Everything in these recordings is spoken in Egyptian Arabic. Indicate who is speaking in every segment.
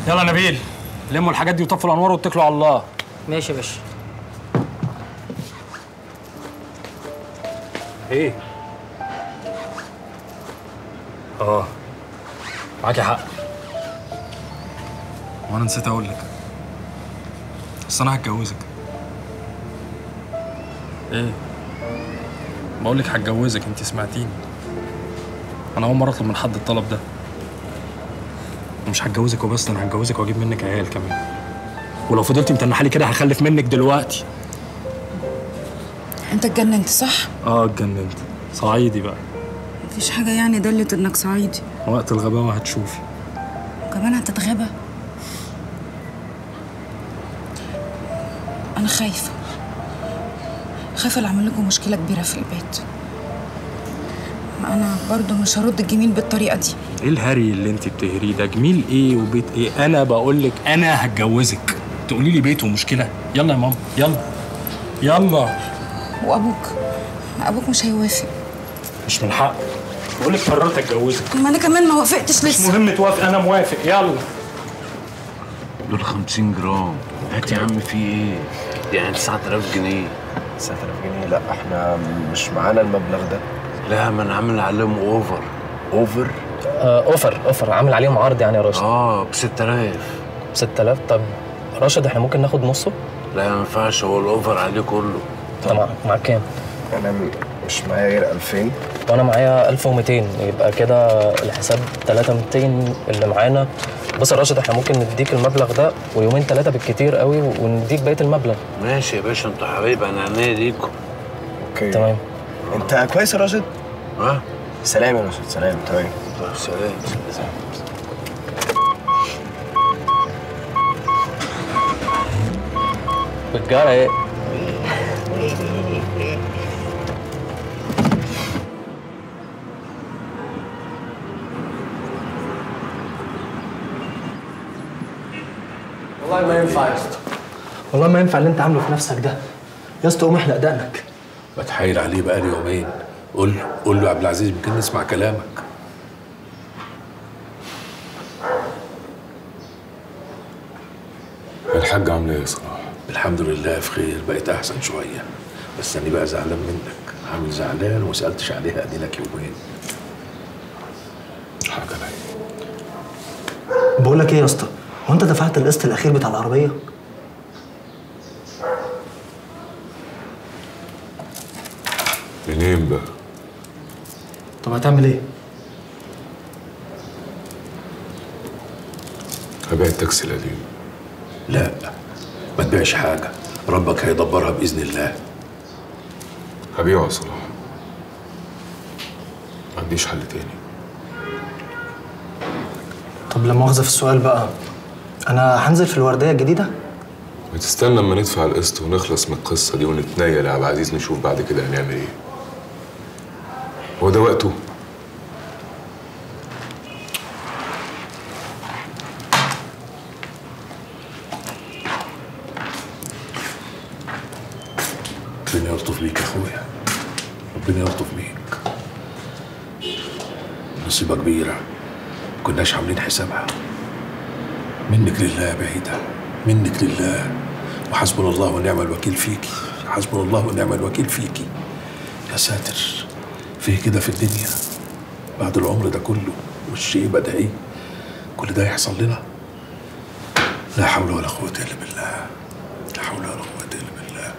Speaker 1: يلا يا نبيل لموا الحاجات دي وطفوا الانوار واتكلوا على الله
Speaker 2: ماشي يا باشا
Speaker 1: ايه اه معاكي حق وانا نسيت اقول لك بس انا هتجوزك ايه بقول لك هتجوزك انت سمعتيني انا اول مره اطلب من حد الطلب ده مش هتجوزك وبس انا هتجوزك واجيب منك عيال كمان ولو فضلتي متنحلي كده هخلف منك دلوقتي
Speaker 3: انت اتجننت صح؟
Speaker 1: اه اتجننت صعيدي بقى
Speaker 3: مفيش حاجة يعني دلت انك صعيدي
Speaker 1: وقت الغباوه هتشوفي
Speaker 3: وكمان هتتغابى انا خايفة خايفة لا اعمل لكم مشكلة كبيرة في البيت انا برضو مش هرد الجميل بالطريقة دي
Speaker 1: ايه الهري اللي انت بتهريه ده جميل ايه وبيت ايه انا بقول لك انا هتجوزك تقولي لي بيت ومشكله يلا يا ماما يلا يلا
Speaker 3: وابوك ابوك مش هيوافق
Speaker 1: مش من حقك بقول لك قررت اتجوزك
Speaker 3: ما انا كمان ما وافقتش
Speaker 1: مش
Speaker 3: لسه
Speaker 1: مهم توافق انا موافق يلا
Speaker 4: دول 50 جرام هات يا عم في ايه؟ يعني 9000 جنيه
Speaker 5: 9000 جنيه لا احنا مش معانا المبلغ ده
Speaker 4: لا ما انا عامل عليهم اوفر
Speaker 5: اوفر
Speaker 2: آه اوفر اوفر عامل عليهم عرض يعني يا راشد
Speaker 4: اه ب 6000
Speaker 2: 6000 طب راشد احنا ممكن ناخد نصه
Speaker 4: لا ما ينفعش هو الاوفر عليه كله
Speaker 2: طب مع- معاك كام
Speaker 5: انا م- مش معايا غير 2000
Speaker 2: وانا معايا 1200 يبقى كده الحساب 3200 اللي معانا بص يا راشد احنا ممكن نديك المبلغ ده ويومين ثلاثه بالكتير قوي ونديك بقيه المبلغ
Speaker 4: ماشي يا باشا انتوا حبايب انا عينيا ليكم
Speaker 5: اوكي
Speaker 2: تمام
Speaker 5: انت كويس يا راشد
Speaker 4: ها؟
Speaker 5: سلام يا راشد سلام تمام
Speaker 4: طيب سلام سلام
Speaker 2: بالجارة ايه
Speaker 6: والله ما ينفع يا اسطى والله ما ينفع اللي انت عامله في نفسك ده يا اسطى قوم احلق دقنك
Speaker 7: بتحايل عليه بقالي يومين قول له قول له يا عبد العزيز يمكن نسمع كلامك الحاج عامله ايه يا صلاح؟ الحمد لله في خير بقيت احسن شويه بس انا بقى زعلان منك عامل زعلان وما سالتش عليها ادي لك يومين حاجه عليا
Speaker 6: بقول لك ايه يا اسطى هو انت دفعت القسط الاخير بتاع العربيه
Speaker 7: منين بقى؟
Speaker 6: طب هتعمل ايه
Speaker 7: هبيع التاكسي القديم لا ما تبيعش حاجه ربك هيدبرها باذن الله هبيعه يا صلاح ما عنديش حل تاني
Speaker 6: طب لا مؤاخذه في السؤال بقى انا هنزل في الورديه الجديده
Speaker 7: ما تستنى اما ندفع القسط ونخلص من القصه دي ونتنيل يا عبد العزيز نشوف بعد كده هنعمل ايه هو ده وقته ربنا يلطف بيك يا اخويا ربنا يلطف بيك مصيبه كبيره كناش عاملين حسابها منك لله يا بعيدة منك لله وحسبنا الله ونعم الوكيل فيكي حسبنا الله ونعم الوكيل فيكي يا ساتر فيه كده في الدنيا بعد العمر ده كله والشيء بدعي كل ده يحصل لنا لا حول ولا قوة إلا بالله لا حول ولا قوة إلا بالله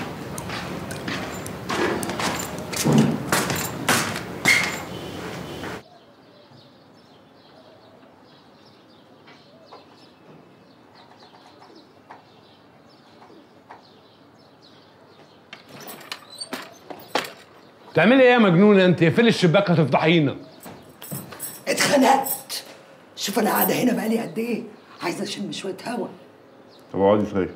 Speaker 8: تعملي ايه يا مجنونه انت اقفلي الشباك هتفضحينا
Speaker 9: اتخنقت شوف انا قاعده هنا بقالي قد ايه عايزه اشم شويه هوا
Speaker 8: طب اقعدي طيب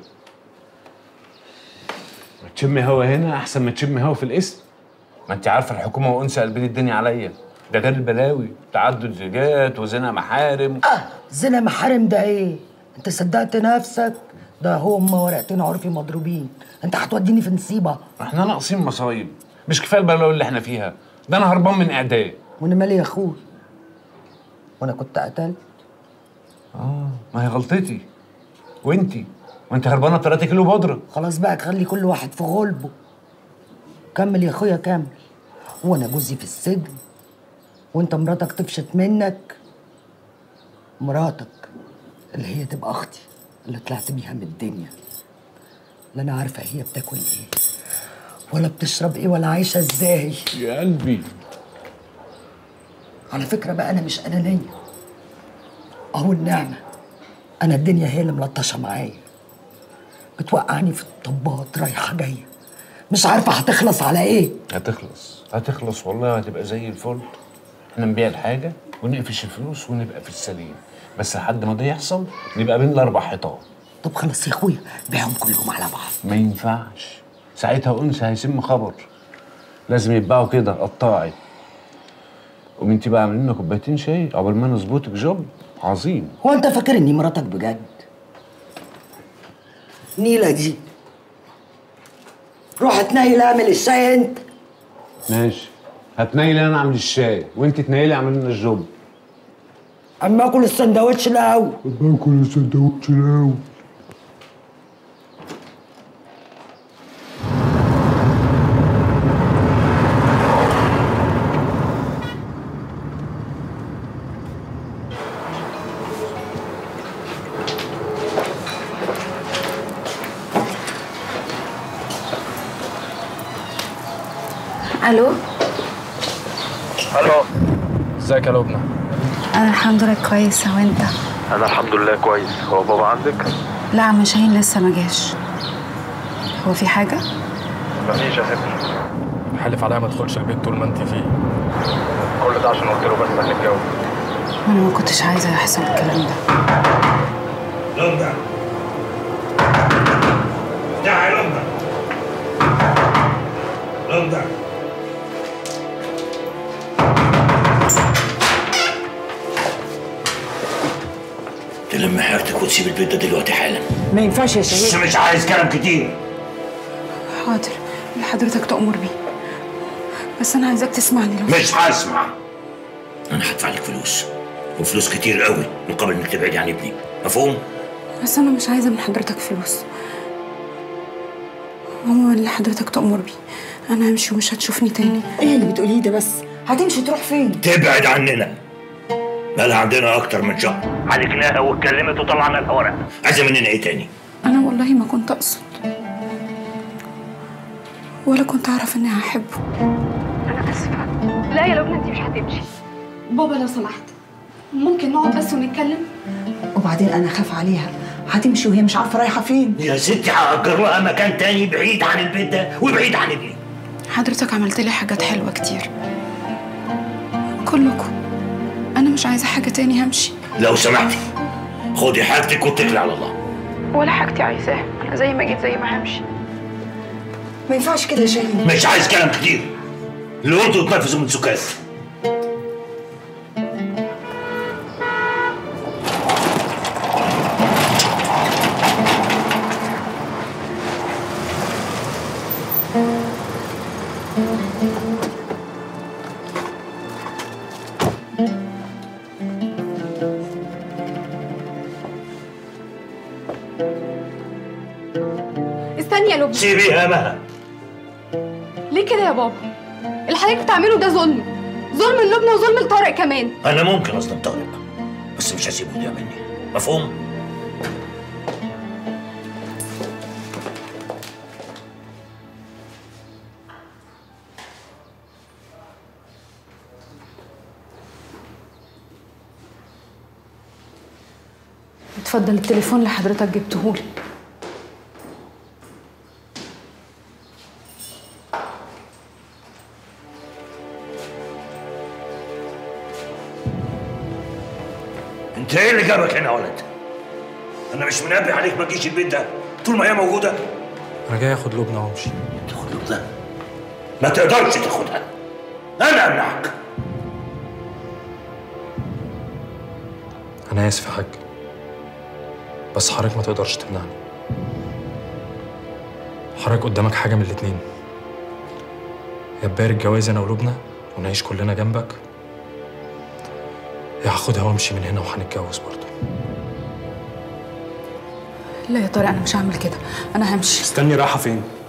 Speaker 8: تشمي هوا هنا احسن ما تشمي هوا في القسم ما انت عارفه الحكومه وانثى قلبين الدنيا عليا ده غير البلاوي تعدد زوجات وزنا محارم
Speaker 9: اه زنا محارم ده ايه انت صدقت نفسك ده هم ورقتين عرفي مضروبين انت هتوديني في نصيبه
Speaker 8: احنا ناقصين مصايب مش كفايه البلاوي اللي احنا فيها ده انا هربان من اعدام
Speaker 9: وانا مالي يا اخوي وانا كنت قتلت
Speaker 8: اه ما هي غلطتي وانتي وانت هربانه ب 3 كيلو بودره
Speaker 9: خلاص بقى خلي كل واحد في غلبه كمل يا اخويا كمل وانا جوزي في السجن وانت مراتك تفشت منك مراتك اللي هي تبقى اختي اللي طلعت بيها من الدنيا لا انا عارفه هي بتاكل ايه ولا بتشرب ايه ولا عايشه ازاي
Speaker 8: يا قلبي
Speaker 9: على فكره بقى انا مش انانيه اهو النعمه انا الدنيا هي اللي ملطشه معايا بتوقعني في الطبات رايحه جايه مش عارفه هتخلص على ايه
Speaker 8: هتخلص هتخلص والله هتبقى زي الفل احنا نبيع الحاجه ونقفش الفلوس ونبقى في السليم بس لحد ما ده يحصل نبقى بين الاربع حيطان
Speaker 9: طب خلاص يا اخويا بيعهم كلهم على بعض
Speaker 8: ما ينفعش ساعتها انثى هيسم خبر لازم يتباعوا كده قطاعي قوم انت بقى عاملين لنا كوبايتين شاي قبل ما نظبطك جوب عظيم
Speaker 9: هو انت فاكر اني مراتك بجد نيلة دي روح اتنيل اعمل الشاي انت
Speaker 8: ماشي هتنيلي انا اعمل الشاي وانت تنيلي اعمل لنا الجوب
Speaker 9: اما اكل السندوتش الاول
Speaker 7: باكل السندوتش الاول
Speaker 10: الو
Speaker 1: الو ازيك يا لبنى
Speaker 10: انا الحمد لله كويسه وانت
Speaker 1: انا الحمد لله كويس هو بابا عندك
Speaker 10: لا مش هين لسه ما جاش هو في حاجه
Speaker 1: مفيش يا ستي حلف عليا ما ادخلش البيت طول ما انت فيه كل ده عشان قلت له بس هنتجوز
Speaker 10: وانا ما كنتش عايزه يحصل الكلام ده
Speaker 11: لمبة تعال لمبة لمبة تلم حيرتك وتسيب البيت ده دلوقتي حالا
Speaker 9: ما ينفعش يا
Speaker 11: بس
Speaker 9: شهيد
Speaker 11: مش عايز كلام كتير
Speaker 10: حاضر اللي حضرتك تأمر بيه بس انا عايزاك تسمعني لو
Speaker 11: مش هسمع انا هدفع لك فلوس وفلوس كتير قوي مقابل انك تبعدي عن ابني مفهوم
Speaker 10: بس انا مش عايزه من حضرتك فلوس عموما اللي حضرتك تأمر بيه انا همشي ومش هتشوفني تاني
Speaker 9: ايه اللي بتقوليه ده بس هتمشي تروح فين
Speaker 11: تبعد عننا بقى عندنا اكتر من شهر عالجناها واتكلمت وطلعنا لها ورق عايزه مننا ايه تاني
Speaker 10: انا والله ما كنت اقصد ولا كنت اعرف اني هحبه انا اسفه
Speaker 12: لا يا لبنى انت مش هتمشي بابا لو سمحت ممكن نقعد بس ونتكلم
Speaker 3: وبعدين انا خاف عليها هتمشي وهي مش عارفه رايحه فين
Speaker 11: يا ستي هأجر لها مكان تاني بعيد عن البيت ده وبعيد عن ابني
Speaker 10: حضرتك عملت لي حاجات حلوه كتير كلكم انا مش عايزه حاجه تاني همشي
Speaker 11: لو سمحتي خدي حاجتك واتكلي على الله
Speaker 10: ولا حاجتي عايزاها انا زي ما جيت زي ما همشي
Speaker 3: ما ينفعش كده يا شاهين
Speaker 11: مش عايز كلام كتير اللي قلته اتنفذوا من سكات
Speaker 12: استني يا لبنى
Speaker 11: سيبيها مها
Speaker 12: ليه كده يا بابا اللي حضرتك بتعمله ده ظلم ظلم لبنى وظلم لطارق كمان
Speaker 11: انا ممكن اظلم طارق بس مش هسيبه يضيع مني مفهوم
Speaker 10: اتفضل التليفون اللي حضرتك جبتهولي
Speaker 11: انت ايه اللي جابك هنا يا ولد انا مش منبه عليك ما تجيش البيت ده طول ما هي موجوده
Speaker 1: انا جاي اخد لبنى وامشي
Speaker 11: تاخد لبنى ما تقدرش تاخدها انا امنعك
Speaker 1: انا اسف يا حاج بس حضرتك ما تقدرش تمنعني حضرتك قدامك حاجه من الاتنين يا تبارك جواز انا ولبنى ونعيش كلنا جنبك يا هاخدها وامشي من هنا وهنتجوز برضه
Speaker 3: لا يا طارق انا مش هعمل كده انا همشي
Speaker 1: استني رايحه فين